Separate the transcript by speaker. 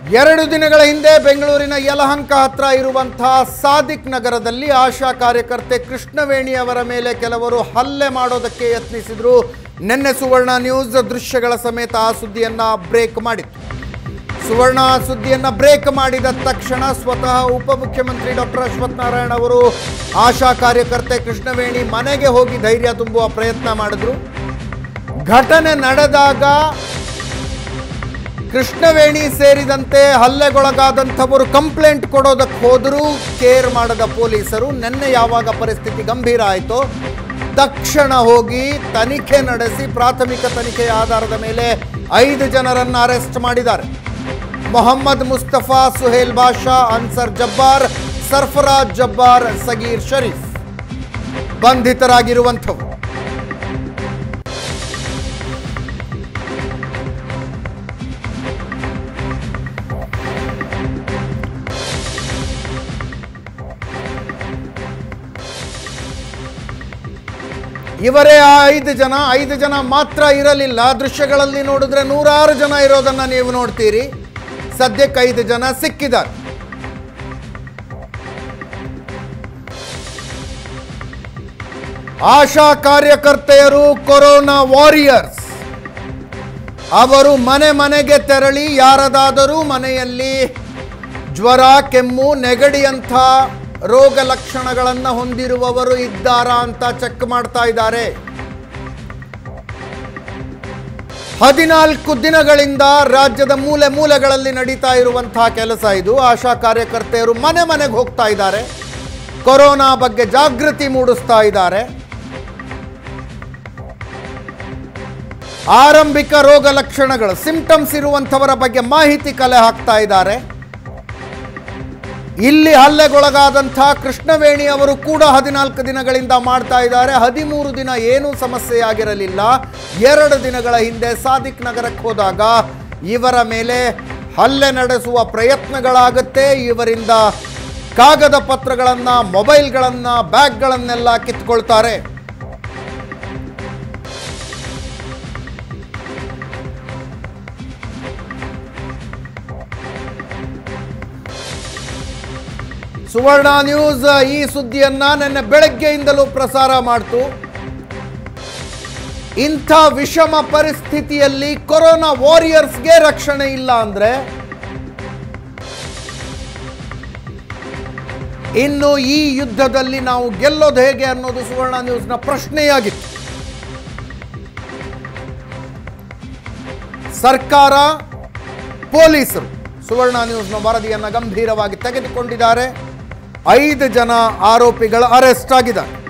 Speaker 1: ಎರಡು ದಿನಗಳ ಹಿಂದೆ ಬೆಂಗಳೂರಿನ ಯಲಹಂಕ ಹತ್ರ ಇರುವಂತಹ ಸಾದಿಕ್ ನಗರದಲ್ಲಿ ಆಶಾ ಕಾರ್ಯಕರ್ತೆ ಕೃಷ್ಣವೇಣಿ ಅವರ ಮೇಲೆ ಕೆಲವರು ಹಲ್ಲೆ ಮಾಡೋದಕ್ಕೆ ಯತ್ನಿಸಿದ್ರು ನಿನ್ನೆ ಸುವರ್ಣ ನ್ಯೂಸ್ ದೃಶ್ಯಗಳ ಸಮೇತ ಆ ಸುದ್ದಿಯನ್ನ ಬ್ರೇಕ್ ಮಾಡಿತ್ತು ಸುವರ್ಣ ಸುದ್ದಿಯನ್ನ ಬ್ರೇಕ್ ಮಾಡಿದ ತಕ್ಷಣ ಸ್ವತಃ ಉಪಮುಖ್ಯಮಂತ್ರಿ ಡಾಕ್ಟರ್ ಅಶ್ವಥ್ ನಾರಾಯಣ ಅವರು ಆಶಾ ಕಾರ್ಯಕರ್ತೆ ಕೃಷ್ಣವೇಣಿ ಮನೆಗೆ ಹೋಗಿ ಧೈರ್ಯ ತುಂಬುವ ಪ್ರಯತ್ನ ಮಾಡಿದ್ರು ಘಟನೆ ನಡೆದಾಗ ಕೃಷ್ಣವೇಣಿ ಸೇರಿದಂತೆ ಹಲ್ಲೆಗೊಳಗಾದಂಥವರು ಕಂಪ್ಲೇಂಟ್ ಕೊಡೋದಕ್ಕೆ ಹೋದರೂ ಕೇರ್ ಮಾಡದ ಪೊಲೀಸರು ನಿನ್ನೆ ಯಾವಾಗ ಪರಿಸ್ಥಿತಿ ಗಂಭೀರ ಆಯಿತು ತಕ್ಷಣ ಹೋಗಿ ತನಿಖೆ ನಡೆಸಿ ಪ್ರಾಥಮಿಕ ತನಿಖೆಯ ಆಧಾರದ ಮೇಲೆ ಐದು ಜನರನ್ನು ಅರೆಸ್ಟ್ ಮಾಡಿದ್ದಾರೆ ಮೊಹಮ್ಮದ್ ಮುಸ್ತಫಾ ಸುಹೇಲ್ ಬಾಷಾ ಅನ್ಸರ್ ಜಬ್ಬಾರ್ ಸರ್ಫರಾಜ್ ಜಬ್ಬಾರ್ ಸಗೀರ್ ಶರೀಫ್ ಬಂಧಿತರಾಗಿರುವಂಥವು ಇವರೇ ಆ ಐದು ಜನ ಐದು ಜನ ಮಾತ್ರ ಇರಲಿಲ್ಲ ದೃಶ್ಯಗಳಲ್ಲಿ ನೋಡಿದ್ರೆ ನೂರಾರು ಜನ ಇರೋದನ್ನ ನೀವು ನೋಡ್ತೀರಿ ಸದ್ಯಕ್ಕೆ ಐದು ಜನ ಸಿಕ್ಕಿದ್ದಾರೆ ಆಶಾ ಕಾರ್ಯಕರ್ತೆಯರು ಕೊರೋನಾ ವಾರಿಯರ್ಸ್ ಅವರು ಮನೆ ಮನೆಗೆ ತೆರಳಿ ಯಾರದಾದರೂ ಮನೆಯಲ್ಲಿ ಜ್ವರ ಕೆಮ್ಮು ನೆಗಡಿಯಂಥ ರೋಗ ಲಕ್ಷಣಗಳನ್ನು ಹೊಂದಿರುವವರು ಇದ್ದಾರಾ ಅಂತ ಚೆಕ್ ಮಾಡ್ತಾ ಇದ್ದಾರೆ ಹದಿನಾಲ್ಕು ದಿನಗಳಿಂದ ರಾಜ್ಯದ ಮೂಲೆ ಮೂಲೆಗಳಲ್ಲಿ ನಡೀತಾ ಇರುವಂತಹ ಕೆಲಸ ಇದು ಆಶಾ ಕಾರ್ಯಕರ್ತೆಯರು ಮನೆ ಮನೆಗೆ ಹೋಗ್ತಾ ಇದ್ದಾರೆ ಕೊರೋನಾ ಬಗ್ಗೆ ಜಾಗೃತಿ ಮೂಡಿಸ್ತಾ ಇದ್ದಾರೆ ಆರಂಭಿಕ ರೋಗ ಲಕ್ಷಣಗಳು ಸಿಂಪ್ಟಮ್ಸ್ ಇರುವಂಥವರ ಬಗ್ಗೆ ಮಾಹಿತಿ ಕಲೆ ಹಾಕ್ತಾ ಇದ್ದಾರೆ ಇಲ್ಲಿ ಹಲ್ಲೆಗೊಳಗಾದಂಥ ಕೃಷ್ಣವೇಣಿ ಅವರು ಕೂಡ ಹದಿನಾಲ್ಕು ದಿನಗಳಿಂದ ಮಾಡ್ತಾ ಇದ್ದಾರೆ ಹದಿಮೂರು ದಿನ ಏನೂ ಸಮಸ್ಯೆಯಾಗಿರಲಿಲ್ಲ ಎರಡು ದಿನಗಳ ಹಿಂದೆ ಸಾದಿಕ್ ನಗರಕ್ಕೆ ಹೋದಾಗ ಇವರ ಮೇಲೆ ಹಲ್ಲೆ ನಡೆಸುವ ಪ್ರಯತ್ನಗಳಾಗುತ್ತೆ ಇವರಿಂದ ಕಾಗದ ಪತ್ರಗಳನ್ನು ಮೊಬೈಲ್ಗಳನ್ನು ಬ್ಯಾಗ್ಗಳನ್ನೆಲ್ಲ ಕಿತ್ಕೊಳ್ತಾರೆ ಸುವರ್ಣ ನ್ಯೂಸ್ ಈ ಸುದ್ದಿಯನ್ನ ನಿನ್ನೆ ಬೆಳಗ್ಗೆಯಿಂದಲೂ ಪ್ರಸಾರ ಮಾಡ್ತು ಇಂಥ ವಿಷಮ ಪರಿಸ್ಥಿತಿಯಲ್ಲಿ ಕೊರೋನಾ ವಾರಿಯರ್ಸ್ಗೆ ರಕ್ಷಣೆ ಇಲ್ಲ ಅಂದ್ರೆ ಇನ್ನು ಈ ಯುದ್ಧದಲ್ಲಿ ನಾವು ಗೆಲ್ಲೋದು ಹೇಗೆ ಅನ್ನೋದು ಸುವರ್ಣ ನ್ಯೂಸ್ನ ಪ್ರಶ್ನೆಯಾಗಿತ್ತು ಸರ್ಕಾರ ಪೊಲೀಸರು ಸುವರ್ಣ ನ್ಯೂಸ್ನ ವರದಿಯನ್ನು ಗಂಭೀರವಾಗಿ ತೆಗೆದುಕೊಂಡಿದ್ದಾರೆ ಐದು ಜನ ಆರೋಪಿಗಳು ಅರೆಸ್ಟ್ ಆಗಿದ್ದಾರೆ